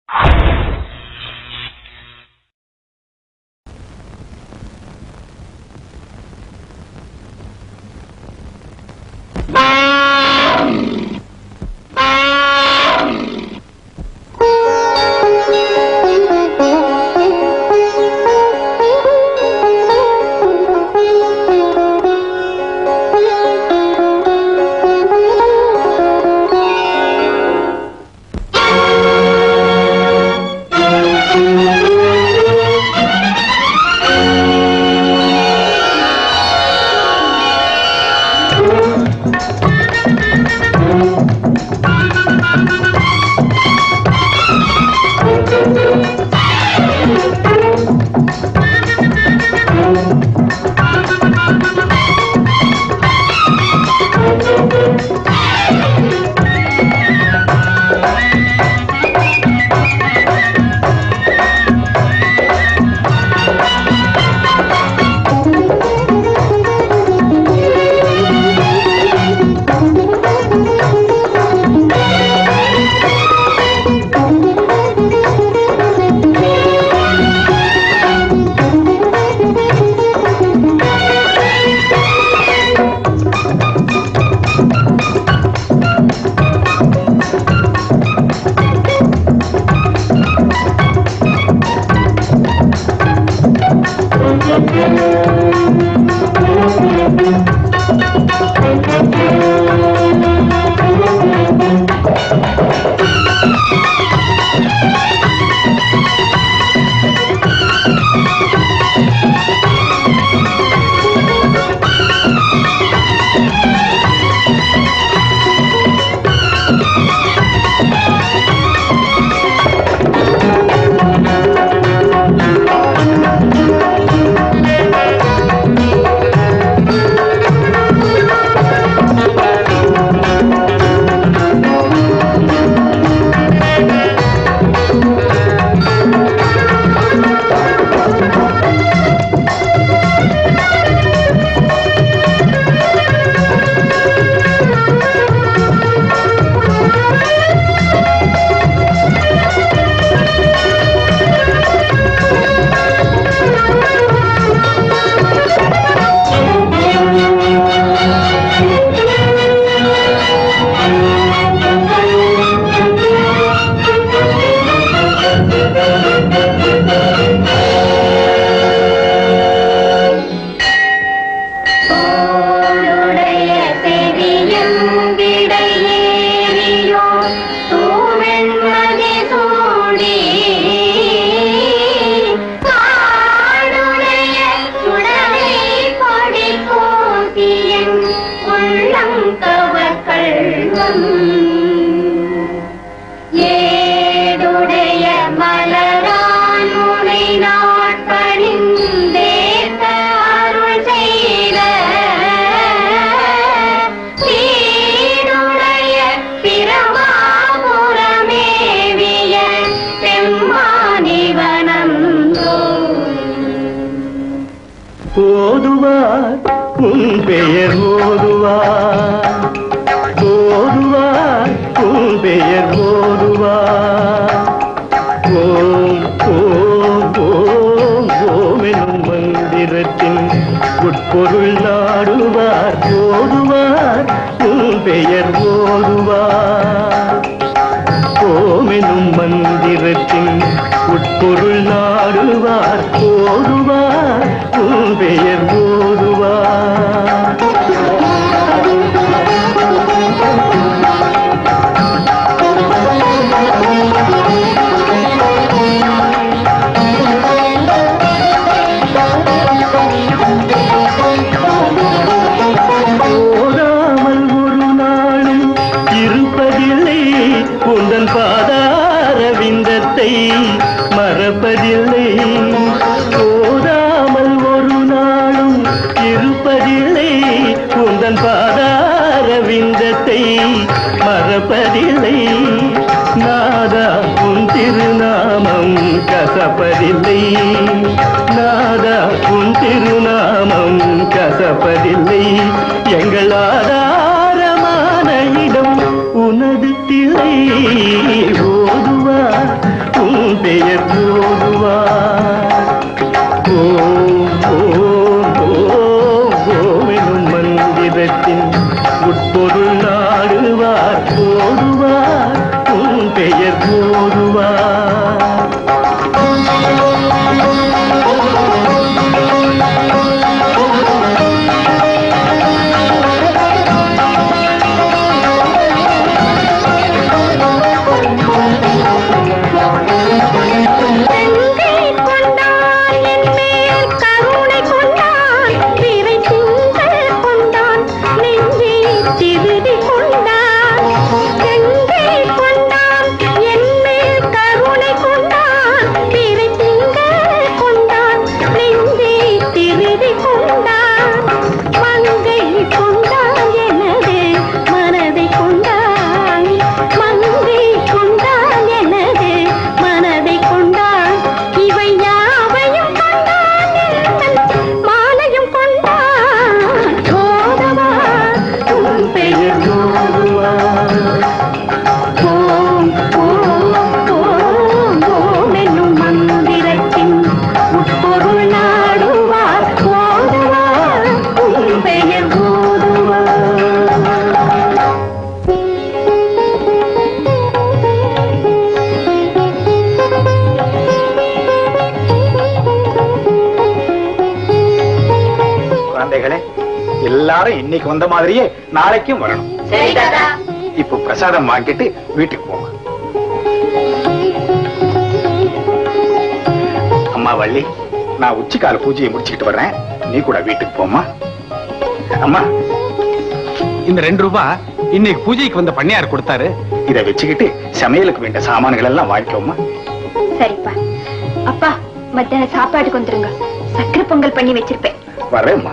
தோளுடைய பெரியம் விடையேறியோ தூவெண்மதி சூடி காடுடைய சுடலை கொடி போக்கியன் உள்ளம் கவர்கள்வம் ஏடுடைய மலரான் முனை நாட்பணிந்தேத்த அருள் செய்த சீடுடைய பிரமாபுரமேவிய பெம்மானிவனந்தோ ஓதுவார் உன் பெயர் ஓதுவார் ஓதுவார் உன் பெயர் ஓதுவார் ஓம் ஓம் ஓம் ஓம் எனும் மந்திரத்தின் உட்பொருள் நாடுவார் ஓதுவார் உன் பெயர் ஓதுவார் ஓமெனும் மந்திரத்தின் உட்பொருள் நாடுவார் ஓதுவார் உன் பெயர் ஓதுவார் ஓடாமல் ஒரு நாளும் இருப்பதில்லை உந்தன் பாதார விந்தத்தை மறப்பதில்லை ஓடாமல் ஒரு நாளும் இருப்பதில்லை உந்தன் பாதார விந்தத்தை மறப்பதில்லை நாதா உன் திருநாமம் கசப்பதில்லை நாதா உன் திருநாமம் கசப்பதில்லை எங்கள் ஆதாரமான இடம் உனது திரை ஓதுவார் பெயர் ஓதுவார் ஓம் ஓம் ஓம் ஓம் எனும் மந்திரத்தின் உட்பொருள் நாடுவார் ஓதுவார் உன் பெயர் ஓதுவார் கங்கை கொண்டான் என் மேல் கருணை கொண்டான் பிறை திங்கள் கொண்டான் நெஞ்சே திருதி கொண்டான் கங்கை கொண்டான் என் மேல் கருணை கொண்டான் பிறை திங்கள் கொண்டான் நெஞ்சே திருதி கொண்டான் மங்கை கொண்டான் எனது மனதை கொண்டான் மங்கை கொண்டான் எனது மனதை கொண்டான் இவை யாவையும் கொண்டான் எந்தன் மாலையும் கொண்டான் சோதவா உன் பெயர் ஓதுவார் ஓம் ஓம் ஓம் ஓம் என்னும் மந்திரத்தின் உட்பொருள் நாடுவார் ஓதுவார் உன் பெயர் ஓதுவார் குழந்தைகளே எல்லாரும் இன்னைக்கு வந்த மாதிரியே நாளைக்கும் வரணும் சரி தாத்தா இப்போ பிரசாதம் வாங்கிட்டு வீட்டுக்கு போங்க அம்மா வள்ளி நான் உச்சிக்கால பூஜையை முடிச்சுக்கிட்டு வர்றேன் நீ கூட வீட்டுக்கு போமா அம்மா இந்த ரெண்டு ரூபாய் இன்னைக்கு பூஜைக்கு வந்த பண்ணையார் கொடுத்தாரு இதை வச்சுக்கிட்டு சமையலுக்கு வேண்டிய சாமான்கள் எல்லாம் வாங்கிக்கோமா சரிப்பா அப்பா மத்தியான சாப்பாடுக்கு வந்துருங்க சக்கரை பொங்கல் பண்ணி வச்சிருப்பேன் வரேம்மா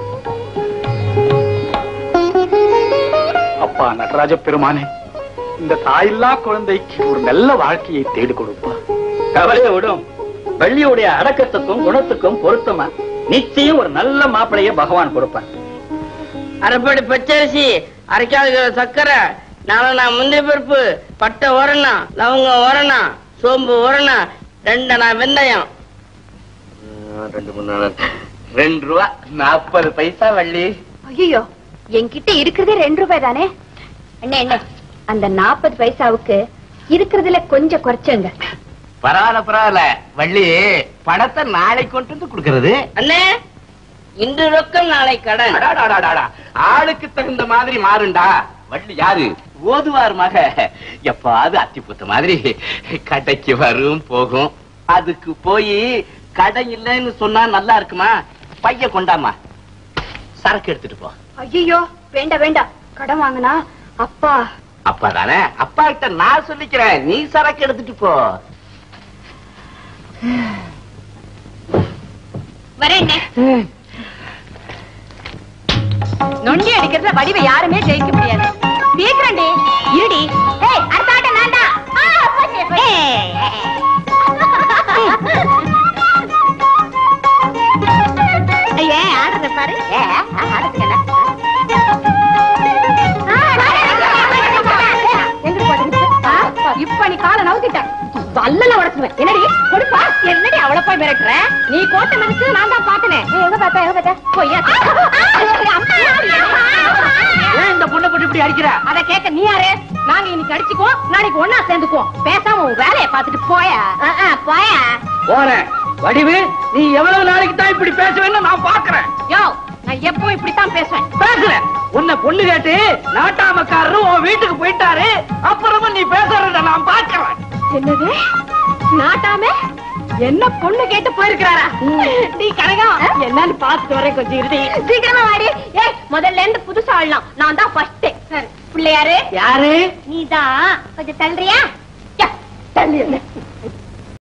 அப்பா நடராஜ பெருமானே இந்த தாயில்லா குழந்தைக்கு ஒரு நல்ல வாழ்க்கையை தேடி கொடுப்பா கவலையை விடும் வள்ளியுடைய அடக்கத்துக்கும் குணத்துக்கும் பொருத்தமா நிச்சயம் ஒரு நல்ல மாப்பிளைய பகவான் கொடுப்பான் அரைப்படி பச்சரிசி அரைக்கால் கிலோ சர்க்கரை நாலனா முந்திரி பருப்பு பட்டை உரணம் லவங்கம் உரணம் சோம்பு உரணம் ரெண்டனா வெந்தயம் ரெண்டு மூணு நாள் ரெண்டு ரூபா நாற்பது பைசா வள்ளி ஐயோ என்கிட்ட இருக்கிறதே ரெண்டு ரூபாய் தானே அண்ணே அண்ணே அந்த நாற்பது பைசாவுக்கு இருக்கிறதுல கொஞ்சம் குறைச்சுங்க பரவாயில்ல பரவாயில்ல வள்ளி பணத்தை நாளைக்கு கொண்டு வந்து கொடுக்கறது அண்ணே இன்று ரொக்கம் நாளை கடன் அடாடாடாடாடா. ஆளுக்கு தகுந்த மாதிரி மாறுண்டா வள்ளி யாரு ஓதுவார் மக எப்பாவது அத்திப்புத்த மாதிரி கடைக்கு வரும் போகும் அதுக்கு போய் கடை இல்லைன்னு சொன்னா நல்லா இருக்குமா பைய கொண்டாமா சரக்கு எடுத்துட்டு போ ஐயோ வேண்டாம் வேண்டாம் கடன் வாங்கினா அப்பா அப்பா தானே அப்பா கிட்ட நான் சொல்லிக்கிறேன் நீ சரக்கு எடுத்துட்டு போ வரேன் நொண்டி அடிக்கிறதுல வடிவை யாருமே ஜெயிக்க முடியாது சீக்கிரண்டி இருடி ஏய் அடுத்த ஆட்டம் நான் தான் ஏன் ஆடுறத பாரு ஆடுறதுக்கு என்ன இப்ப நீ காலை நவுத்திட்ட வல்லல உடச்சுவேன் என்னடி கொடுப்பா என்னடி அவளை போய் மிரட்டுற நீ கோட்டை மிதிச்சு நான் தான் பாத்தனே எங்க பார்த்தா எங்க பார்த்தா பொய்யா ஏன் இந்த பொண்ணை போட்டு இப்படி அடிக்கிற அத கேட்க நீ யாரு நாங்க இன்னைக்கு அடிச்சுக்குவோம் நாளைக்கு ஒன்னா சேர்ந்துக்குவோம் பேசாம உன் வேலையை பார்த்துட்டு போயா போயா போறேன் வடிவு நீ எவ்வளவு நாளைக்கு தான் இப்படி பேசுவேன்னு நான் பாக்குறேன் யோ நான் எப்பவும் இப்படித்தான் பேசுவேன் பேசுற உன்னை பொண்ணு கேட்டு நாட்டாமக்காரரு உன் வீட்டுக்கு போயிட்டாரு அப்புறமா நீ பேசுறத நான் பாக்குறேன் என்னது நாட்டாமே என்ன பொண்ணு கேட்டு போயிருக்கிறாரா நீ கனகம் என்னன்னு பாத்துட்டு வரேன் கொஞ்சம் இருடி சீக்கிரமா வாடி ஏய் முதல்ல இருந்து புதுசா ஆடலாம் நான் தான் ஃபர்ஸ்ட் பிள்ளையாரு யாரு நீதான் கொஞ்சம் தள்ளுறியா யா, தள்ளு என்ன